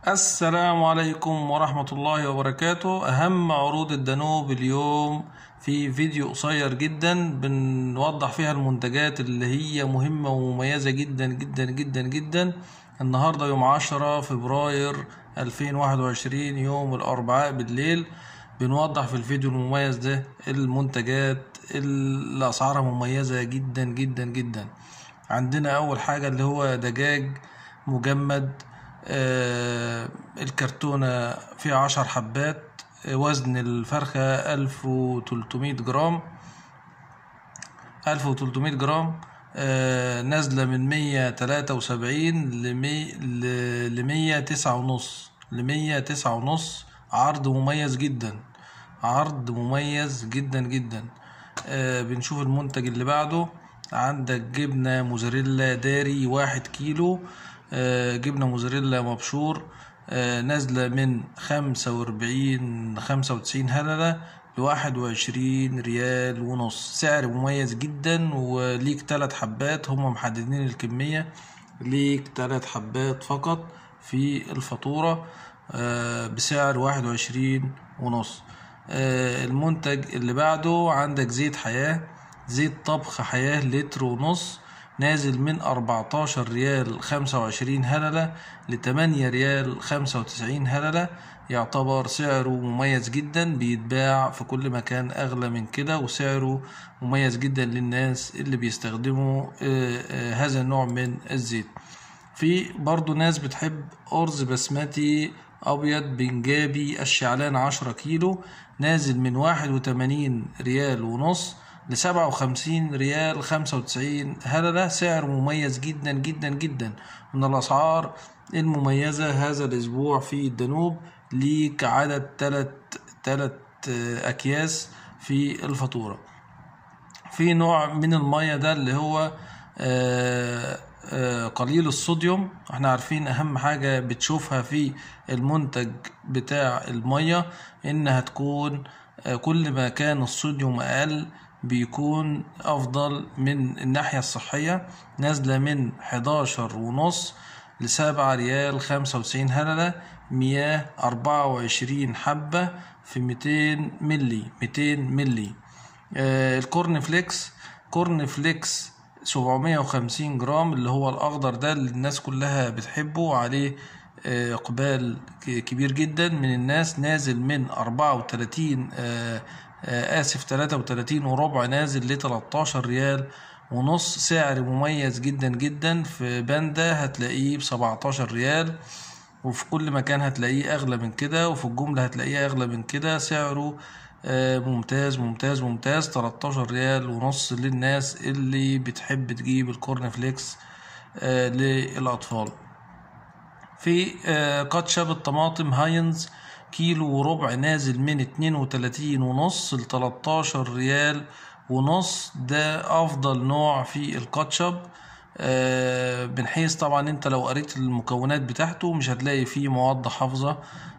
السلام عليكم ورحمة الله وبركاته أهم عروض الدانوب اليوم في فيديو قصير جدا بنوضح فيها المنتجات اللي هي مهمة ومميزة جدا جدا جدا جدا النهاردة يوم عشرة فبراير 2021 يوم الأربعاء بالليل بنوضح في الفيديو المميز ده المنتجات اللي أسعارها مميزة جدا جدا جدا عندنا أول حاجة اللي هو دجاج مجمد آه، الكرتونة فيها عشر حبات آه، وزن الفرخة ألف وتلتمية جرام ألف وتلتمية جرام آه، نازلة من مية تلاتة وسبعين لمية تسعة ونص لمية تسعة ونص عرض مميز جدا عرض مميز جدا جدا بنشوف المنتج اللي بعده عندك جبنة موزاريلا داري واحد كيلو آه، جبنة موزاريلا مبشور آه، نازلة من خمسة وأربعين خمسة وتسعين هللة لواحد وعشرين ريال ونص سعر مميز جدا وليك تلات حبات هم محددين الكمية ليك تلات حبات فقط في الفاتورة آه، بسعر واحد وعشرين ونص المنتج اللي بعده عندك زيت حياة زيت طبخ حياة لتر ونص نازل من أربعتاشر ريال خمسة وعشرين هللة لتمانية ريال خمسة وتسعين هللة يعتبر سعره مميز جدا بيتباع في كل مكان أغلى من كده وسعره مميز جدا للناس اللي بيستخدموا آه، آه، هذا النوع من الزيت في برضو ناس بتحب أرز بسمتي أبيض بنجابي الشعلان عشرة كيلو نازل من واحد وتمانين ريال ونص لسبعة وخمسين ريال خمسة وتسعين هذا سعر مميز جدا جدا جدا من الأسعار المميزة هذا الأسبوع في الدانوب ليك عدد تلت تلت أكياس في الفاتورة في نوع من المية ده اللي هو آه، آه، قليل الصوديوم احنا عارفين اهم حاجة بتشوفها في المنتج بتاع المية انها تكون آه، كل ما كان الصوديوم اقل بيكون أفضل من الناحية الصحية نازلة من حداشر ونص لسبعة ريال خمسة وتسعين هللة مياه أربعة وعشرين حبة في ميتين ملي ميتين ملي آه الكورن فليكس كورن فليكس سبعمية وخمسين جرام اللي هو الأخضر ده اللي الناس كلها بتحبه وعليه آه، إقبال كبير جدا من الناس نازل من أربعة وتلاتين آه، آه، آسف تلاتة وتلاتين وربع نازل لتلاتاشر ريال ونص سعر مميز جدا جدا في باندا هتلاقيه بسبعتاشر ريال وفي كل مكان هتلاقيه أغلى من كده وفي الجملة هتلاقيه أغلى من كده سعره آه، ممتاز ممتاز ممتاز تلاتاشر ريال ونص للناس اللي بتحب تجيب الكورن فليكس آه، للأطفال في كاتشب الطماطم هاينز كيلو وربع نازل من اتنين وتلاتين ونص لتلاتاشر ريال ونص ده أفضل نوع في الكاتشب آه بنحيث طبعا انت لو قريت المكونات بتاعته مش هتلاقي فيه مواد حافظة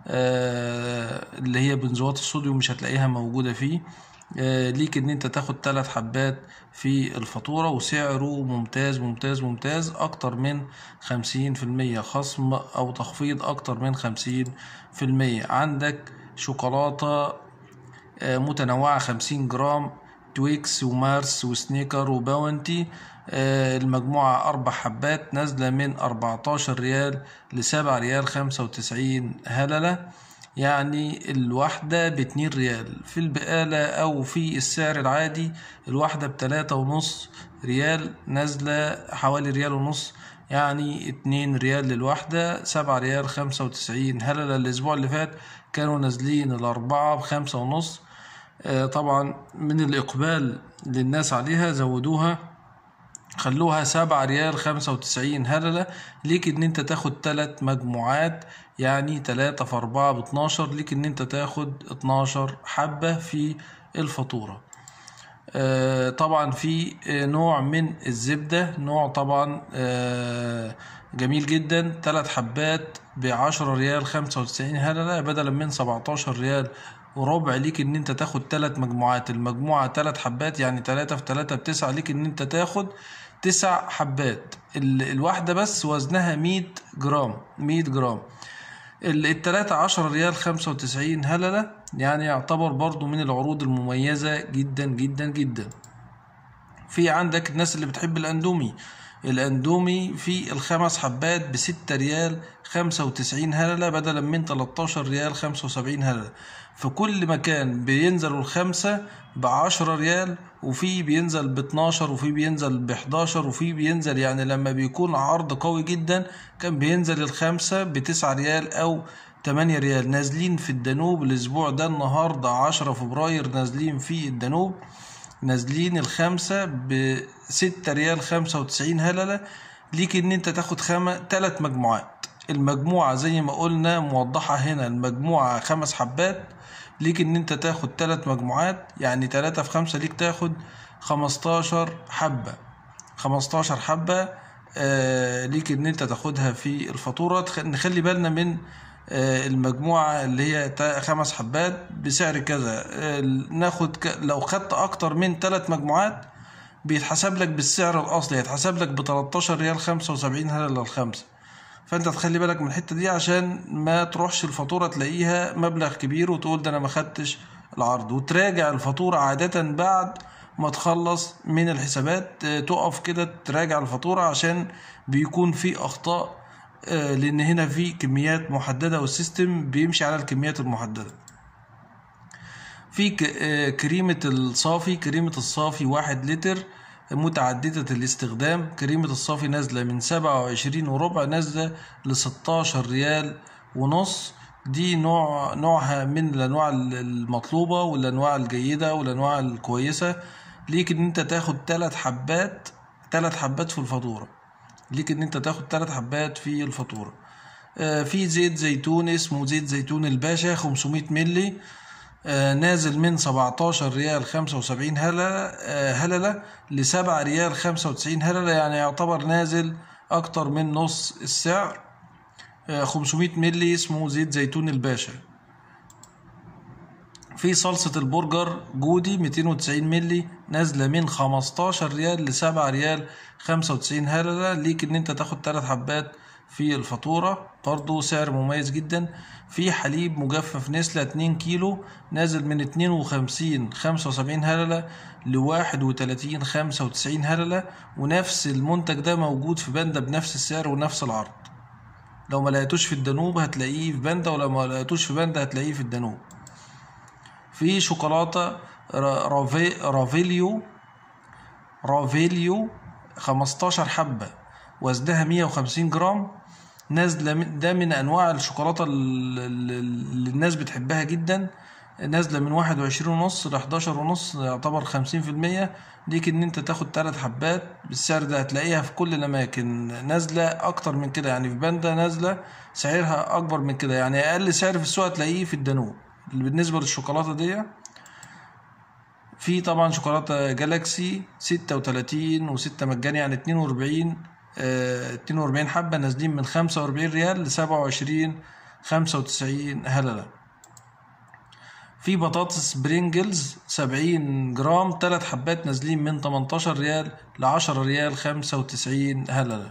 آه اللي هي بنزوات الصوديوم مش هتلاقيها موجودة فيه آه ليك ان انت تاخد تلات حبات في الفاتورة وسعره ممتاز ممتاز ممتاز اكتر من خمسين في المية خصم او تخفيض اكتر من خمسين في المية عندك شوكولاتة آه متنوعة خمسين جرام تويكس ومارس وسنيكر وباونتي آه المجموعة أربع حبات نازلة من أربعتاشر ريال لسبع ريال خمسة وتسعين هللة يعني الواحدة باتنين ريال في البقالة أو في السعر العادي الواحدة بتلاتة ونص ريال نازلة حوالي ريال ونص يعني اتنين ريال للواحدة سبعة ريال خمسة وتسعين هلا الأسبوع اللي فات كانوا نازلين الأربعة بخمسة ونص آه طبعا من الإقبال للناس عليها زودوها خلوها سبعة ريال خمسة وتسعين هللة ليك ان انت تاخد تلات مجموعات يعني تلاتة في أربعة باتناشر ليك ان انت تاخد اتناشر حبة في الفاتورة آه طبعا في آه نوع من الزبدة نوع طبعا آه جميل جدا تلات حبات بعشرة ريال خمسة وتسعين هللة بدلا من سبعتاشر ريال وربع ليك ان انت تاخد تلات مجموعات المجموعة تلات حبات يعني تلاتة في تلاتة بتسعة ليك ان انت تاخد تسع حبات الواحدة بس وزنها مية جرام مية جرام ال- التلاتة عشرة ريال خمسة وتسعين هللة يعني يعتبر برضو من العروض المميزة جدا جدا جدا في عندك الناس اللي بتحب الاندومي الاندومي في الخمس حبات بستة ريال خمسة وتسعين هللة بدلا من تلاتاشر ريال خمسة وسبعين هللة في كل مكان بينزلوا الخمسة بعشرة ريال وفي بينزل باتناشر وفي بينزل بحداشر وفي بينزل يعني لما بيكون عرض قوي جدا كان بينزل الخمسة بتسعة ريال أو 8 ريال نازلين في الدانوب الأسبوع ده النهاردة 10 فبراير نازلين في الدانوب نازلين الخمسة بستة ريال خمسة وتسعين هللة ليك إن أنت تاخد خم... تلات مجموعات المجموعة زي ما قلنا موضحة هنا المجموعة خمس حبات ليك إن أنت تاخد تلات مجموعات يعني تلاتة في خمسة ليك تاخد خمستاشر حبة خمستاشر حبة آه ليك إن أنت تاخدها في الفاتورة تخ- نخلي بالنا من آه، المجموعة اللي هي تا- خمس حبات بسعر كذا آه، ناخد ك... لو خدت أكتر من ثلاث مجموعات بيتحسب لك بالسعر الأصلي هيتحسب لك ب 13 ريال 75 هللة الخمسة فأنت تخلي بالك من الحتة دي عشان ما تروحش الفاتورة تلاقيها مبلغ كبير وتقول ده أنا ما خدتش العرض وتراجع الفاتورة عادة بعد ما تخلص من الحسابات آه، تقف كده تراجع الفاتورة عشان بيكون في أخطاء آه، لان هنا في كميات محدده والسيستم بيمشي على الكميات المحدده في ك- آه، كريمه الصافي كريمه الصافي واحد لتر متعددة الاستخدام كريمة الصافي نازلة من سبعة وعشرين وربع نازلة لستاشر ريال ونص دي نوع نوعها من الأنواع المطلوبة والأنواع الجيدة والأنواع الكويسة ليك إن أنت تاخد تلات حبات تلات حبات في الفاتورة ليك ان انت تاخد تلات حبات في الفاتورة آه، في زيت زيتون اسمه زيت زيتون الباشا 500 ملي آه، نازل من 17 ريال 75 هللة آه، هللة ل 7 ريال 95 هللة يعني يعتبر نازل اكتر من نص السعر آه، 500 ملي اسمه زيت زيتون الباشا في صلصة البرجر جودي 290 ملي نازلة من 15 ريال ل 7 ريال 95 هللة ليك ان انت تاخد 3 حبات في الفاتورة برضو سعر مميز جدا في حليب مجفف نسلة 2 كيلو نازل من 52 75 هللة ل 31 95 هللة ونفس المنتج ده موجود في باندا بنفس السعر ونفس العرض لو ما لقيتوش في الدانوب هتلاقيه في باندا ولو ما لقيتوش في باندا هتلاقيه في الدانوب في شوكولاتة را- رافي رافيليو رافيليو 15 حبة وزنها 150 جرام نازلة من- ده من أنواع الشوكولاتة ال- ال- اللي الناس بتحبها جدا نازلة من واحد وعشرين ونص لحداشر ونص يعتبر خمسين في المية ليك إن أنت تاخد تلات حبات بالسعر ده هتلاقيها في كل الأماكن نازلة أكتر من كده يعني في باندا نازلة سعرها أكبر من كده يعني أقل سعر في السوق هتلاقيه في الدانوب اللي بالنسبة للشوكولاتة دي في طبعا شوكولاتة جالاكسي ستة وتلاتين وستة مجاني يعني اتنين وأربعين اتنين وأربعين حبة نازلين من خمسة وأربعين ريال لسبعة وعشرين خمسة وتسعين هللة في بطاطس برينجلز سبعين جرام تلات حبات نازلين من تمنتاشر ريال لعشرة ريال خمسة وتسعين هللة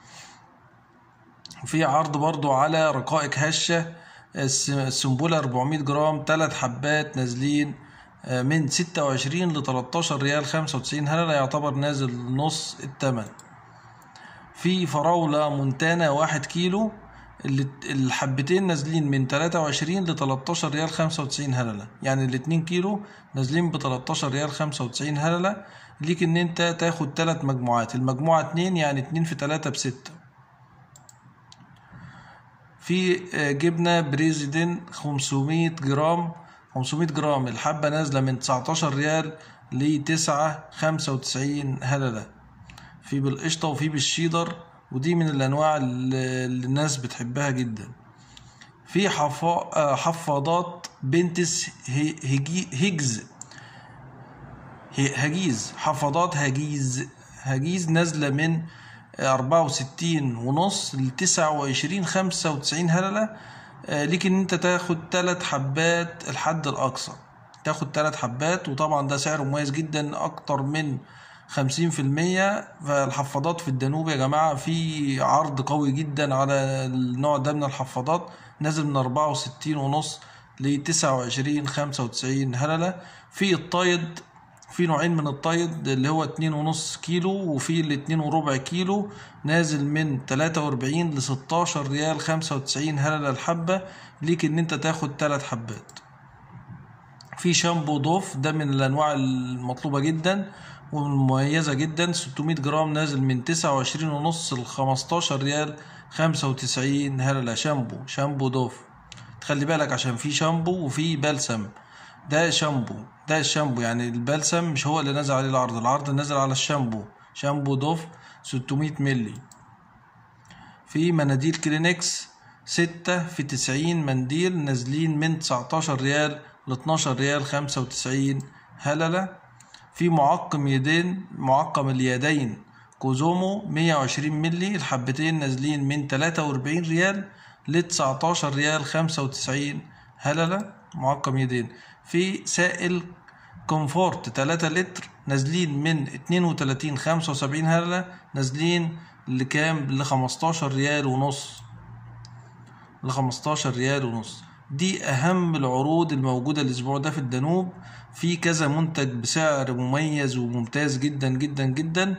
في عرض برضو على رقائق هشة الس- السنبولة 400 جرام تلات حبات نازلين آه، من 26 ل 13 ريال 95 هللة يعتبر نازل نص التمن في فراولة مونتانا واحد كيلو اللي- الحبتين نازلين من 23 ل 13 ريال 95 هللة يعني الاتنين كيلو نازلين ب 13 ريال 95 هللة ليك ان انت تاخد تلات مجموعات المجموعة اتنين يعني اتنين في تلاتة بستة في آه، جبنة بريزيدن 500 جرام 500 جرام الحبة نازلة من 19 ريال ل 9 95 هللة في بالقشطة وفي بالشيدر ودي من الأنواع اللي اللي الناس بتحبها جدا في حفا- آه، حفاضات بنتس هي- هيجي- هيجز هي- هجيز حفاضات هجيز هجيز نازلة من أربعة وستين ونص لتسعة وعشرين خمسة وتسعين هللة آه، ليك إن أنت تاخد تلات حبات الحد الأقصى تاخد تلات حبات وطبعا ده سعر مميز جدا أكتر من خمسين في المية فالحفاضات في الدانوب يا جماعة في عرض قوي جدا على النوع ده من الحفاضات نازل من أربعة وستين ونص لتسعة وعشرين خمسة وتسعين هللة في الطايد في نوعين من الطايد اللي هو اتنين ونص كيلو وفي الاتنين وربع كيلو نازل من تلاتة وأربعين لستاشر ريال خمسة وتسعين هللة الحبة ليك إن أنت تاخد تلات حبات في شامبو ضوف ده من الأنواع المطلوبة جدا ومميزة جدا 600 جرام نازل من تسعة وعشرين ونص لخمستاشر ريال خمسة وتسعين هللة شامبو شامبو ضوف تخلي بالك عشان في شامبو وفي بلسم ده شامبو ده الشامبو يعني البلسم مش هو اللي نازل عليه العرض العرض نازل على الشامبو شامبو دوف 600 ملي في مناديل كلينكس ستة في تسعين منديل نازلين من 19 ريال ل 12 ريال 95 هللة في معقم يدين معقم اليدين كوزومو 120 ملي الحبتين نازلين من 43 ريال ل 19 ريال 95 هللة معقم يدين في سائل كومفورت 3 لتر نازلين من 32 75 هللة نازلين لكام ل 15 ريال ونص ل 15 ريال ونص دي أهم العروض الموجودة الأسبوع ده في الدانوب في كذا منتج بسعر مميز وممتاز جدا جدا جدا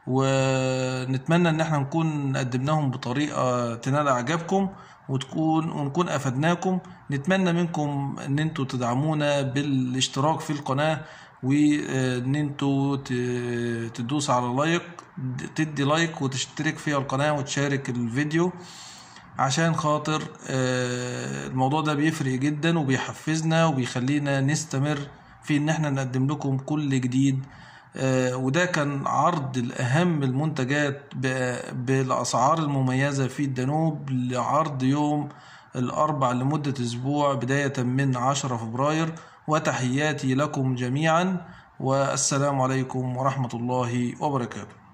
ونتمنى ان احنا نكون قدمناهم بطريقة تنال اعجابكم وتكون ونكون افدناكم نتمنى منكم ان انتوا تدعمونا بالاشتراك في القناة وان انتوا تدوس على لايك تدي لايك وتشترك في القناة وتشارك الفيديو عشان خاطر الموضوع ده بيفرق جدا وبيحفزنا وبيخلينا نستمر في ان احنا نقدم لكم كل جديد وده كان عرض الأهم المنتجات بالأسعار المميزة في الدانوب لعرض يوم الأربع لمدة أسبوع بداية من 10 فبراير وتحياتي لكم جميعا والسلام عليكم ورحمة الله وبركاته